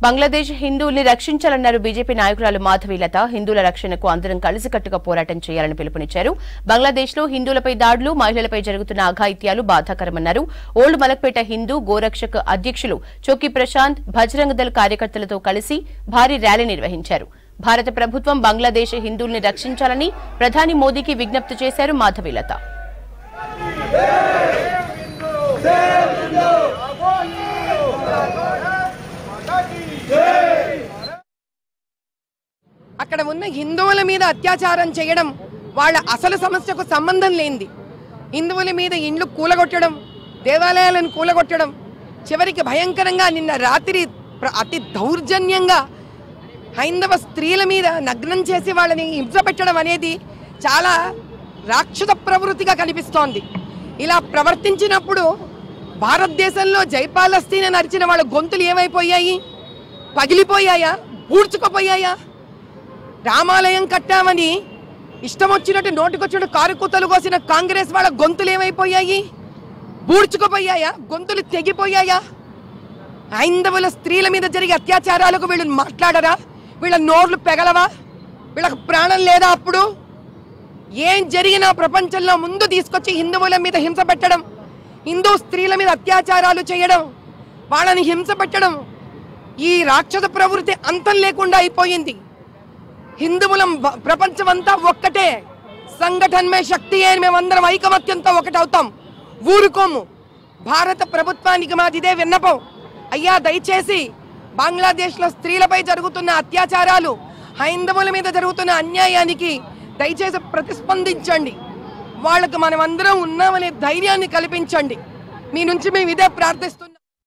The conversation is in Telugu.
బంగ్లాదేశ్ హిందువుల్ని రక్షించాలన్నారు బీజేపీ నాయకురాలు మాధవీలత హిందువుల రక్షణకు అందరం కలిసికట్టుగా పోరాటం చేయాలని పిలుపునిచ్చారు బంగ్లాదేశ్ లో హిందువులపై దాడులు మహిళలపై జరుగుతున్న అఘాయిత్యాలు బాధాకరమన్నారు ఓల్డ్ మలక్పేట హిందూ గోరక్షక్ అధ్యక్షులు చొక్కి ప్రశాంత్ భజరంగ దళ్ కార్యకర్తలతో కలిసి భారీ ర్యాలీ నిర్వహించారు భారత ప్రభుత్వం బంగ్లాదేశ్ హిందువుల్ని రక్షించాలని ప్రధాని మోదీకి విజ్ఞప్తి చేశారు మాధవీలత అక్కడ ఉన్న హిందువుల మీద అత్యాచారం చేయడం వాళ్ళ అసలు సమస్యకు సంబంధం లేనిది హిందువుల మీద ఇండ్లు కూలగొట్టడం దేవాలయాలను కూలగొట్టడం చివరికి భయంకరంగా నిన్న రాత్రి ప్ర- అతి దౌర్జన్యంగా హైందవ స్త్రీల మీద నగ్నం చేసి వాళ్ళని హింస పెట్టడం అనేది చాలా రాక్షస ప్రవృత్తిగా కనిపిస్తోంది ఇలా ప్రవర్తించినప్పుడు భారతదేశంలో జైపాలస్తీన నరిచిన వాళ్ళ గొంతులు ఏమైపోయాయి పగిలిపోయాయా పూడ్చుకుపోయాయా రామాలయం కట్టామని ఇష్టం వచ్చినట్టు నోటికొచ్చినట్టు కారు కూతలు కోసిన కాంగ్రెస్ వాళ్ళ గొంతులు ఏమైపోయాయి బూడ్చుకుపోయాయా గొంతులు తెగిపోయాయా హైందవుల స్త్రీల మీద జరిగే అత్యాచారాలకు వీళ్ళు మాట్లాడరా వీళ్ళ నోర్లు పెగలవా వీళ్ళకి ప్రాణం లేదా అప్పుడు ఏం జరిగినా ప్రపంచంలో ముందు తీసుకొచ్చి హిందువుల మీద హింస పెట్టడం హిందూ స్త్రీల మీద అత్యాచారాలు చేయడం వాళ్ళని హింస పెట్టడం ఈ రాక్షస ప్రవృత్తి అంతం లేకుండా అయిపోయింది హిందువులం బ- ప్రపంచమంతా ఒక్కటే సంఘటనమే శక్తి అని మేమందరం ఐకమత్యంతో ఒకటవుతాం ఊరుకోము భారత ప్రభుత్వానికి మాది ఇదే విన్నపం అయ్యా దయచేసి బంగ్లాదేశ్లో స్త్రీలపై జరుగుతున్న అత్యాచారాలు హైందవుల మీద జరుగుతున్న అన్యాయానికి దయచేసి ప్రతిస్పందించండి వాళ్ళకు మనమందరం ఉన్నామనే ధైర్యాన్ని కల్పించండి మీ నుంచి మేము ఇదే ప్రార్థిస్తున్నాం